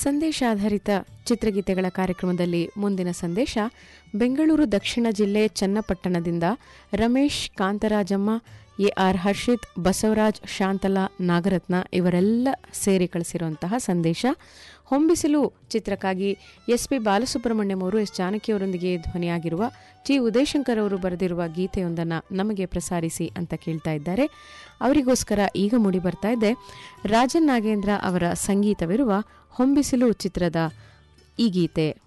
ಸಂದೇಶಾಧಾರಿತ ಚಿತ್ರಗೀತೆಗಳ ಕಾರ್ಯಕ್ರಮದಲ್ಲಿ ಮುಂದಿನ ಸಂದೇಶ ಬೆಂಗಳೂರು ದಕ್ಷಿಣ ಜಿಲ್ಲೆ ಚನ್ನಪಟ್ಟಣದಿಂದ ರಮೇಶ್ ಕಾಂತರಾಜಮ್ಮ ಎ ಆರ್ ಹರ್ಷಿತ್ ಬಸವರಾಜ್ ಶಾಂತಲಾ ನಾಗರತ್ನ ಇವರೆಲ್ಲ ಸೇರಿ ಕಳಿಸಿರುವಂತಹ ಸಂದೇಶ ಹೊಂಬಿಸಿಲು ಚಿತ್ರಕ್ಕಾಗಿ ಎಸ್ ಪಿ ಬಾಲಸುಬ್ರಹ್ಮಣ್ಯಂ ಅವರು ಎಸ್ ಜಾನಕಿಯವರೊಂದಿಗೆ ಧ್ವನಿಯಾಗಿರುವ ಟಿ ಉದಯಶಂಕರ್ ಅವರು ಬರೆದಿರುವ ಗೀತೆಯೊಂದನ್ನು ನಮಗೆ ಪ್ರಸಾರಿಸಿ ಅಂತ ಕೇಳ್ತಾ ಇದ್ದಾರೆ ಅವರಿಗೋಸ್ಕರ ಈಗ ಮೂಡಿ ಬರ್ತಾ ಇದೆ ರಾಜನ್ ನಾಗೇಂದ್ರ ಅವರ ಸಂಗೀತವಿರುವ ಹೊಂಬಿಸಿಲು ಚಿತ್ರದ ಈ ಗೀತೆ